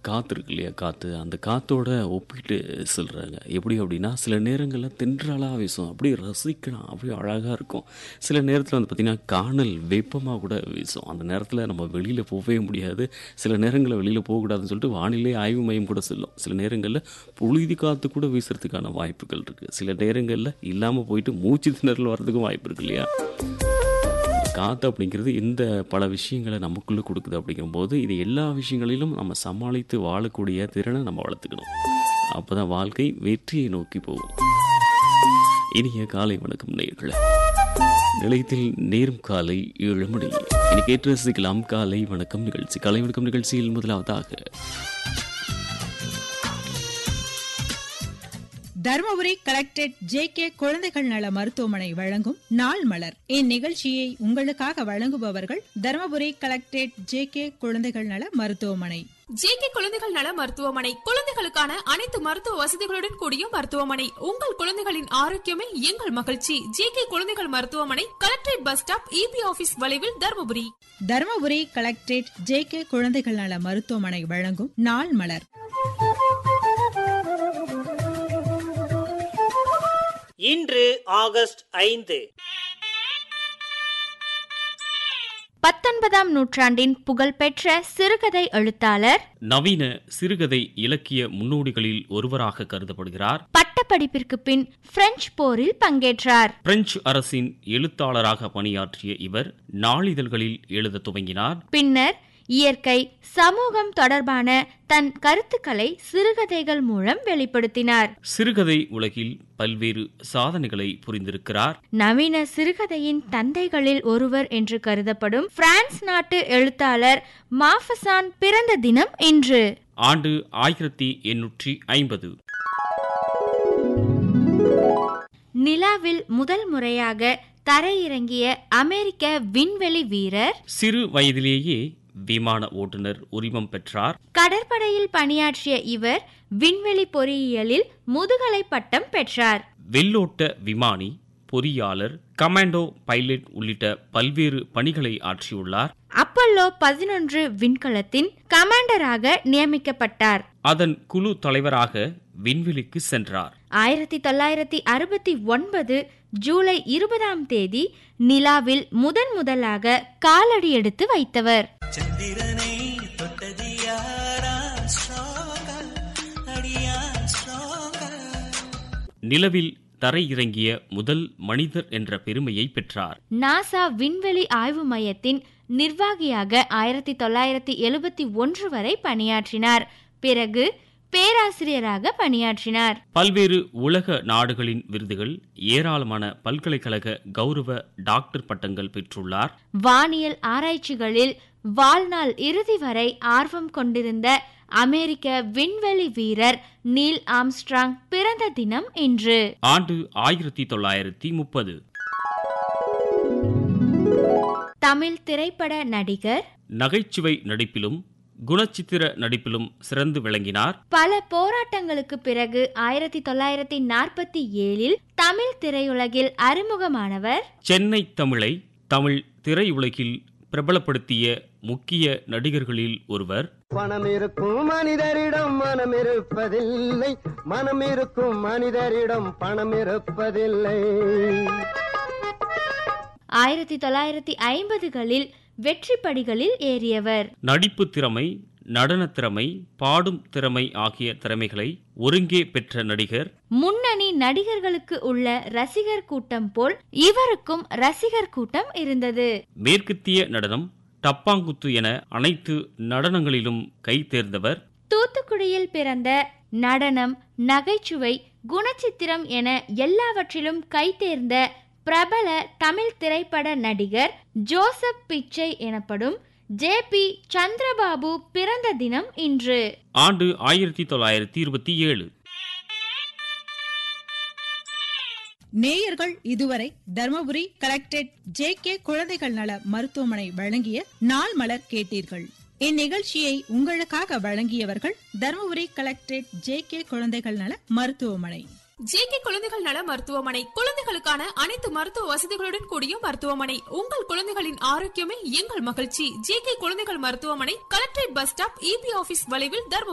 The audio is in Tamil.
காற்று இருக்கு இல்லையா காற்று அந்த காற்றோட ஒப்பிட்டு சொல்கிறாங்க எப்படி அப்படின்னா சில நேரங்களில் தென்றலாக வீசும் அப்படியே ரசிக்கலாம் அப்படியே அழகாக இருக்கும் சில நேரத்தில் வந்து பார்த்திங்கன்னா காணல் வெப்பமாக கூட வீசும் அந்த நேரத்தில் நம்ம வெளியில் போகவே முடியாது சில நேரங்களில் வெளியில் போகக்கூடாதுன்னு சொல்லிட்டு வானிலை ஆய்வு மையம் கூட சொல்லும் சில நேரங்களில் புழுதி காற்று கூட வீசுறதுக்கான வாய்ப்புகள் இருக்குது சில நேரங்களில் இல்லாமல் போயிட்டு மூச்சு திணறல் வர்றதுக்கும் வாய்ப்பு இருக்கு இல்லையா காற்று அப்படிங்கிறது இந்த பல விஷயங்களை நமக்குள்ளே கொடுக்குது அப்படிங்கும்போது இது எல்லா விஷயங்களிலும் நம்ம சமாளித்து வாழக்கூடிய திறனை நம்ம வளர்த்துக்கணும் அப்போ தான் வாழ்க்கை வெற்றியை நோக்கி போகும் இனிய காலை வணக்கம் நேயர்களே நிலையத்தில் நேரும் காலை ஏழு மணி இனி கேட்டு ரசிக்கலாம் காலை வணக்கம் நிகழ்ச்சி காலை வணக்கம் நிகழ்ச்சியில் முதலாவதாக தருமபுரி கலெக்டரேட் ஜே கே குழந்தைகள் நல மருத்துவமனை வழங்கும் நாள் மலர் இந்நிகழ்ச்சியை உங்களுக்காக வழங்குபவர்கள் தருமபுரி கலெக்டரேட் ஜே கே குழந்தைகள் நல மருத்துவமனை ஜேகே குழந்தைகள் நல மருத்துவமனை குழந்தைகளுக்கான அனைத்து மருத்துவ வசதிகளுடன் கூடிய மருத்துவமனை உங்கள் குழந்தைகளின் ஆரோக்கியமே எங்கள் மகிழ்ச்சி ஜேகே குழந்தைகள் மருத்துவமனை collectorate bus stop E B office வளைவில் Dharmapuri Dharmapuri collectorate J K குழந்தைகள் நல மருத்துவமனை வழங்கும் நாள் மலர் இன்று ஆகஸ்ட் ஐந்து பத்தொன்பதாம் நூற்றாண்டின் புகழ்பெற்ற சிறுகதை எழுத்தாளர் நவீன சிறுகதை இலக்கிய முன்னோடிகளில் ஒருவராக கருதப்படுகிறார் பட்டப்படிப்பிற்கு பின் பிரெஞ்சு போரில் பங்கேற்றார் பிரெஞ்சு அரசின் எழுத்தாளராக பணியாற்றிய இவர் நாளிதழ்களில் எழுதத் துவங்கினார் பின்னர் இயற்கை சமூகம் தொடர்பான தன் கருத்துக்களை சிறுகதைகள் மூலம் வெளிப்படுத்தினார் சிறுகதை உலகில் பல்வேறு சாதனைகளை புரிந்திருக்கிறார் நவீன சிறுகதையின் தந்தைகளில் ஒருவர் என்று கருதப்படும் பிரான்ஸ் நாட்டு எழுத்தாளர் மாஃபசான் பிறந்த தினம் இன்று ஆண்டு ஆயிரத்தி எண்ணூற்றி ஐம்பது நிலாவில் முதல் முறையாக தரையிறங்கிய அமெரிக்க விண்வெளி வீரர் சிறு வயதிலேயே விமான ஓட்டுநர் உரிமம் பெற்றார் கடற்படையில் பணியாற்றிய இவர் விண்வெளி பொறியியலில் முதுகலை பட்டம் பெற்றார் வெள்ளோட்ட விமானி பொறியாளர் கமாண்டோ பைலட் உள்ளிட்ட பல்வேறு பணிகளை ஆற்றியுள்ளார் அப்பல்லோ பதினொன்று விண்கலத்தின் கமாண்டராக நியமிக்கப்பட்டார் அதன் குழு தலைவராக விண்வெளிக்கு சென்றார் ஆயிரத்தி தொள்ளாயிரத்தி அறுபத்தி ஒன்பது ஜூலை இருபதாம் தேதி நிலாவில் முதன் முதலாக காலடி எடுத்து வைத்தவர் சந்திரனை தொட்டது யாரா ஸ்ட்ராங்கா அடியா ஸ்ட்ராங்கா நிலவில் தரையிறங்கிய முதல் மனிதர் என்ற பெருமையை பெற்றார் நாசா விண்வெளி ஆய்வு மையத்தின் நிர்வாகியாக ஆயிரத்தி தொள்ளாயிரத்தி எழுபத்தி ஒன்று வரை பணியாற்றினார் பிறகு பேராசிரியராக பணியாற்றினார் பல்வேறு உலக நாடுகளின் விருதுகள் ஏராளமான பல்கலைக்கழக கௌரவ டாக்டர் பட்டங்கள் பெற்றுள்ளார் வானியல் ஆராய்ச்சிகளில் வாழ்நாள் இறுதி வரை ஆர்வம் கொண்டிருந்த அமெரிக்க விண்வெளி வீரர் நீல் ஆம்ஸ்ட்ராங் பிறந்த தினம் இன்று ஆண்டு ஆயிரத்தி தொள்ளாயிரத்தி முப்பது தமிழ் திரைப்பட நடிகர் நகைச்சுவை நடிப்பிலும் குணச்சித்திர நடிப்பிலும் சிறந்து விளங்கினார் பல போராட்டங்களுக்கு பிறகு ஆயிரத்தி தொள்ளாயிரத்தி நாற்பத்தி ஏழில் தமிழ் திரையுலகில் அறிமுகமானவர் சென்னை தமிழை தமிழ் திரையுலகில் பிரபலப்படுத்திய முக்கிய நடிகர்களில் ஒருவர் பணம் இருக்கும் மனிதரிடம் மனம் இருப்பதில்லை மனம் இருக்கும் மனிதரிடம் பணம் இருப்பதில்லை ஆயிரத்தி தொள்ளாயிரத்தி ஐம்பதுகளில் வெற்றி படிகளில் ஏறியவர் நடிப்பு திறமை நடனத் திறமை பாடும் திறமை ஆகிய திறமைகளை ஒருங்கே பெற்ற நடிகர் முன்னணி நடிகர்களுக்கு உள்ள ரசிகர் கூட்டம் போல் இவருக்கும் ரசிகர் கூட்டம் இருந்தது மேற்கத்திய நடனம் டப்பாங்குத்து என அனைத்து நடனங்களிலும் கை தேர்ந்தவர் தூத்துக்குடியில் பிறந்த நடனம் நகைச்சுவை குணச்சித்திரம் என எல்லாவற்றிலும் கைதேர்ந்த பிரபல தமிழ் திரைப்பட நடிகர் ஜோசப் பிச்சை எனப்படும் ஜே பி சந்திரபாபு பிறந்த தினம் இன்று ஆண்டு ஆயிரத்தி தொள்ளாயிரத்தி இருபத்தி ஏழு நேயர்கள் இதுவரை தருமபுரி கலெக்டரேட் ஜே கே குழந்தைகள் நல மருத்துவமனை வழங்கிய நாள் மலர் கேட்டீர்கள் இந்நிகழ்ச்சியை உங்களுக்காக வழங்கியவர்கள் தருமபுரி கலெக்டரேட் ஜே கே குழந்தைகள் நல மருத்துவமனை ஜேகே குழந்தைகள் நல மருத்துவமனை குழந்தைகளுக்கான அனைத்து மருத்துவ வசதிகளுடன் கூடிய மருத்துவமனை உங்கள் குழந்தைகளின் ஆரோக்கியமே எங்கள் மகிழ்ச்சி ஜேகே குழந்தைகள் மருத்துவமனை collectorate bus stop E B office வளைவில் தருமபுரி